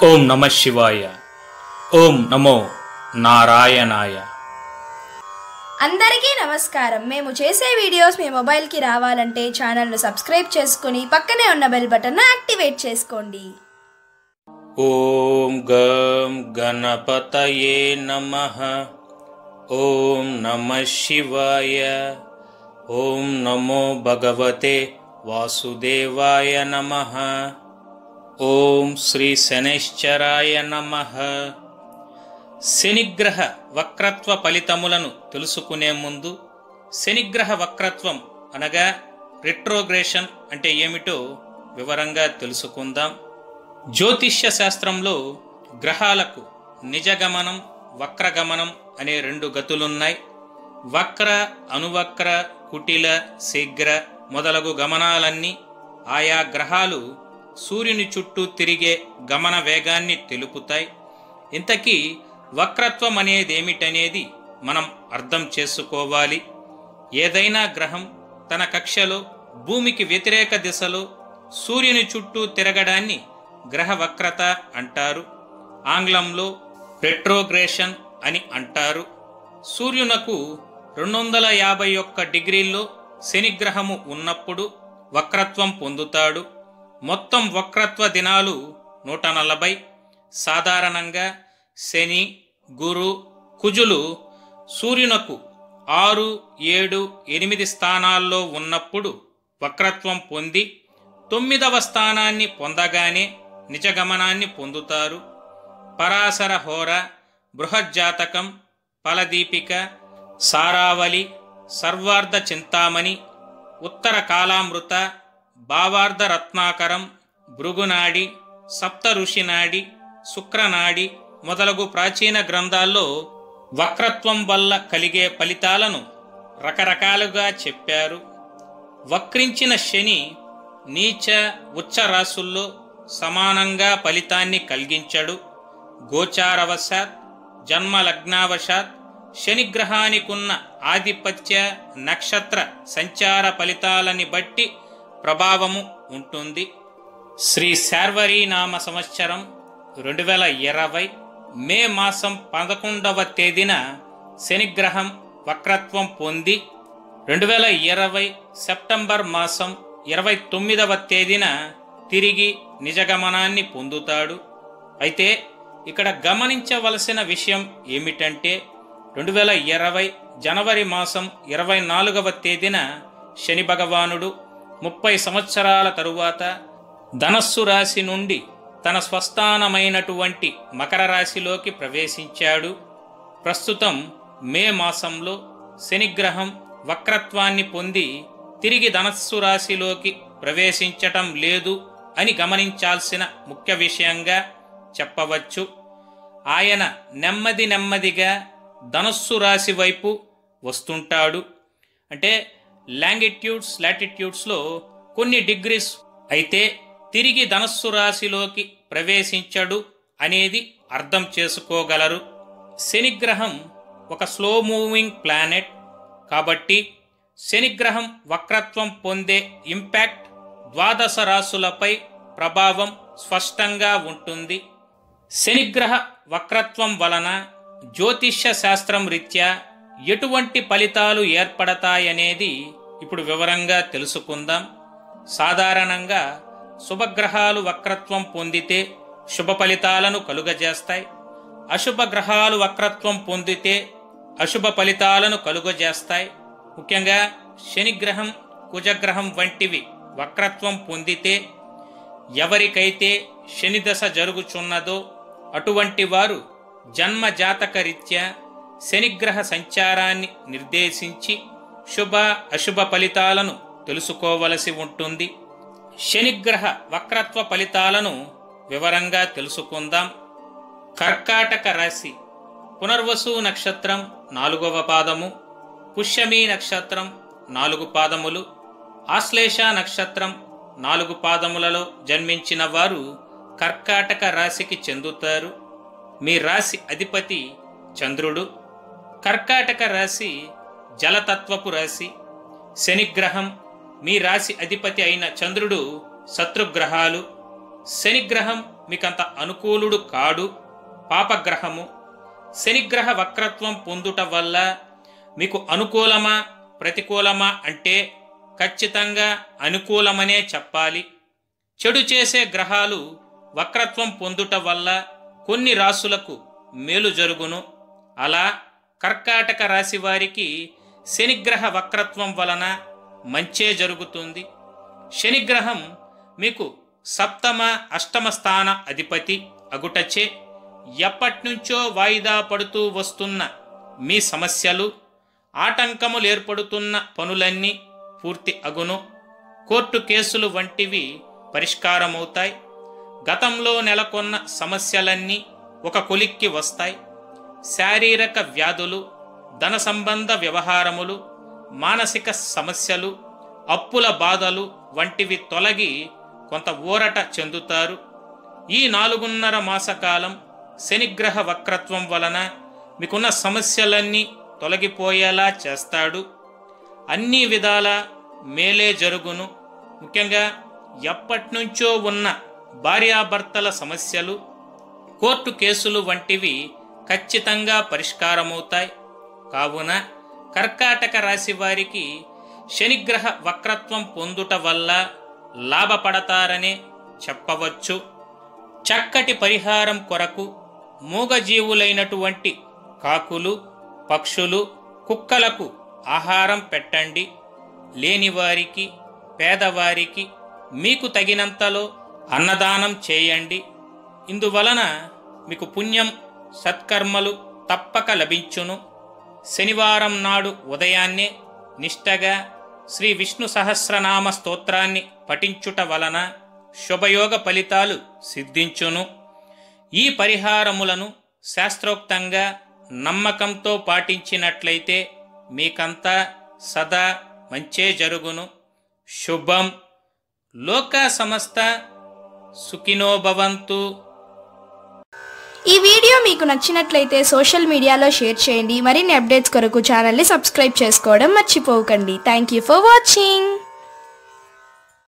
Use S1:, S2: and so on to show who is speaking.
S1: ఓం నమ శివాయ ఓం నమో నారాయణాయ
S2: అందరికీ నమస్కారం మేము చేసే వీడియోస్ మీ మొబైల్కి రావాలంటే ఛానల్ను సబ్స్క్రైబ్ చేసుకుని పక్కనే ఉన్న బెల్ బటన్ను యాక్టివేట్ చేసుకోండి
S1: ఓం గం గణపతయే నమ ఓం నమ శివాయ ఓం నమో భగవతే వాసుదేవాయ నమ ఓం శ్రీ శనైశ్చరాయ నమ శనిగ్రహ వక్రత్వ ఫలితములను తెలుసుకునే ముందు శనిగ్రహ వక్రత్వం అనగా రిట్రోగ్రేషన్ అంటే ఏమిటో వివరంగా తెలుసుకుందాం జ్యోతిష్య శాస్త్రంలో గ్రహాలకు నిజగమనం వక్రగమనం అనే రెండు గతులున్నాయి వక్ర అనువక్ర కుటిల శీఘ్ర మొదలగు గమనాలన్నీ ఆయా గ్రహాలు సూర్యుని చుట్టూ తిరిగే గమన వేగాన్ని తెలుపుతాయి ఇంతకీ వక్రత్వం అనేదేమిటనేది మనం అర్థం చేసుకోవాలి ఏదైనా గ్రహం తన కక్షలో భూమికి వ్యతిరేక దిశలో సూర్యుని చుట్టూ తిరగడాన్ని గ్రహ వక్రత అంటారు ఆంగ్లంలో రెట్రోగ్రేషన్ అని అంటారు సూర్యునకు రెండు వందల యాభై ఒక్క డిగ్రీల్లో శనిగ్రహము ఉన్నప్పుడు వక్రత్వం పొందుతాడు మొత్తం వక్రత్వ దినాలు నూట నలభై సాధారణంగా శని గురు కుజులు సూర్యునకు ఆరు ఏడు ఎనిమిది స్థానాల్లో ఉన్నప్పుడు వక్రత్వం పొంది తొమ్మిదవ స్థానాన్ని పొందగానే నిజగమనాన్ని పొందుతారు పరాశర హోర బృహజ్జాతకం ఫలదీపిక సారావళి సర్వార్ధ చింతామణి ఉత్తర కాలామృత భావార్ధ రత్నాకరం భృగునాడి సప్త ఋషినాడి శుక్రనాడి మొదలగు ప్రాచీన గ్రంథాల్లో వక్రత్వం వల్ల కలిగే ఫలితాలను రకరకాలుగా చెప్పారు వక్రించిన శని నీచ ఉచ్చ రాసుల్లో సమానంగా ఫలితాన్ని కలిగించడు గోచారవశాత్ జన్మ లగ్నావశాత్ శనిగ్రహానికున్న ఆధిపత్య నక్షత్ర సంచార ఫలితాలని బట్టి ప్రభావము ఉంటుంది శ్రీ శార్వరీ నామ సంవత్సరం రెండు వేల ఇరవై మే మాసం పదకొండవ తేదీన శనిగ్రహం వక్రత్వం పొంది రెండు వేల ఇరవై సెప్టెంబర్ మాసం ఇరవై తొమ్మిదవ తేదీన తిరిగి నిజగమనాన్ని పొందుతాడు అయితే ఇక్కడ గమనించవలసిన విషయం ఏమిటంటే రెండు వేల ఇరవై జనవరి మాసం ఇరవై నాలుగవ తేదీన శని భగవానుడు ముప్పై సంవత్సరాల తరువాత ధనస్సు రాశి నుండి తన స్వస్థానమైనటువంటి మకర రాశిలోకి ప్రవేశించాడు ప్రస్తుతం మే మాసంలో శనిగ్రహం వక్రత్వాన్ని పొంది తిరిగి ధనస్సు రాశిలోకి ప్రవేశించటం లేదు అని గమనించాల్సిన ముఖ్య విషయంగా చెప్పవచ్చు ఆయన నెమ్మది నెమ్మదిగా ధనస్సు రాశి వైపు వస్తుంటాడు అంటే లాంగిట్యూడ్స్ లాటిట్యూడ్స్లో కొన్ని డిగ్రీస్ అయితే తిరిగి ధనస్సు రాశిలోకి ప్రవేశించడు అనేది అర్థం చేసుకోగలరు శనిగ్రహం ఒక స్లో మూవింగ్ ప్లానెట్ కాబట్టి శనిగ్రహం వక్రత్వం పొందే ఇంపాక్ట్ ద్వాదశ రాశులపై ప్రభావం స్పష్టంగా ఉంటుంది శనిగ్రహ వక్రత్వం వలన జ్యోతిష్య శాస్త్రం రీత్యా ఎటువంటి ఫలితాలు ఏర్పడతాయనేది ఇప్పుడు వివరంగా తెలుసుకుందాం సాధారణంగా శుభగ్రహాలు వక్రత్వం పొందితే శుభ ఫలితాలను కలుగజేస్తాయి అశుభ గ్రహాలు వక్రత్వం పొందితే అశుభ ఫలితాలను కలుగజేస్తాయి ముఖ్యంగా శనిగ్రహం కుజగ్రహం వంటివి వక్రత్వం పొందితే ఎవరికైతే శనిదశ జరుగుచున్నదో అటువంటి వారు జన్మ జాతక రీత్యా శనిగ్రహ సంచారాన్ని నిర్దేశించి శుభ అశుభ ఫలితాలను తెలుసుకోవలసి ఉంటుంది శనిగ్రహ వక్రత్వ ఫలితాలను వివరంగా తెలుసుకుందాం కర్కాటక రాశి పునర్వసు నక్షత్రం నాలుగవ పాదము పుష్యమి నక్షత్రం నాలుగు పాదములు ఆశ్లేష నక్షత్రం నాలుగు పాదములలో జన్మించిన వారు కర్కాటక రాశికి చెందుతారు మీ రాశి అధిపతి చంద్రుడు కర్కాటక రాశి జలతత్వపు రాశి శనిగ్రహం మీ రాశి అధిపతి అయిన చంద్రుడు శత్రుగ్రహాలు శనిగ్రహం మీకంత అనుకూలుడు కాడు పాపగ్రహము శనిగ్రహ వక్రత్వం పొందుట వల్ల మీకు అనుకూలమా ప్రతికూలమా అంటే ఖచ్చితంగా అనుకూలమనే చెప్పాలి చెడు చేసే గ్రహాలు వక్రత్వం పొందుట వల్ల కొన్ని రాసులకు మేలు జరుగును అలా కర్కాటక రాశి వారికి శనిగ్రహ వక్రత్వం వలన మంచే జరుగుతుంది శనిగ్రహం మీకు సప్తమ అష్టమ స్థాన అధిపతి అగుటచే ఎప్పటినుంచో వాయిదా పడుతూ వస్తున్న మీ సమస్యలు ఆటంకములు ఏర్పడుతున్న పనులన్నీ పూర్తి అగును కోర్టు కేసులు వంటివి పరిష్కారమవుతాయి గతంలో నెలకొన్న సమస్యలన్నీ ఒక కొలిక్కి వస్తాయి శారీరక వ్యాధులు ధన సంబంధ వ్యవహారములు మానసిక సమస్యలు అప్పుల బాధలు వంటివి తొలగి కొంత ఊరట చెందుతారు ఈ నాలుగున్నర మాసకాలం శనిగ్రహ వక్రత్వం వలన మీకున్న సమస్యలన్నీ తొలగిపోయేలా చేస్తాడు అన్ని విధాల మేలే జరుగును ముఖ్యంగా ఎప్పటినుంచో ఉన్న భార్యాభర్తల సమస్యలు కోర్టు కేసులు వంటివి ఖచ్చితంగా పరిష్కారమవుతాయి కావున కర్కాటక రాశి వారికి శనిగ్రహ వక్రత్వం పొందుట వల్ల లాభపడతారనే చెప్పవచ్చు చక్కటి పరిహారం కొరకు మూగజీవులైనటువంటి కాకులు పక్షులు కుక్కలకు ఆహారం పెట్టండి లేనివారికి పేదవారికి మీకు తగినంతలో అన్నదానం చేయండి ఇందువలన మీకు పుణ్యం సత్కర్మలు తప్పక లభించును శనివారం నాడు ఉదయాన్నే నిష్టగా శ్రీ విష్ణు సహస్రనామ స్తోత్రాన్ని పఠించుట వలన శుభయోగ ఫలితాలు సిద్ధించును ఈ పరిహారములను శాస్త్రోక్తంగా నమ్మకంతో పాటించినట్లయితే మీకంతా సదా మంచే జరుగును శుభం లోక సమస్త సుఖినో భవంతు
S2: ఈ వీడియో మీకు నచ్చినట్లయితే సోషల్ మీడియాలో షేర్ చేయండి మరిన్ని అప్డేట్స్ కొరకు ఛానల్ని సబ్స్క్రైబ్ చేసుకోవడం మర్చిపోకండి థ్యాంక్ యూ ఫర్ వాచింగ్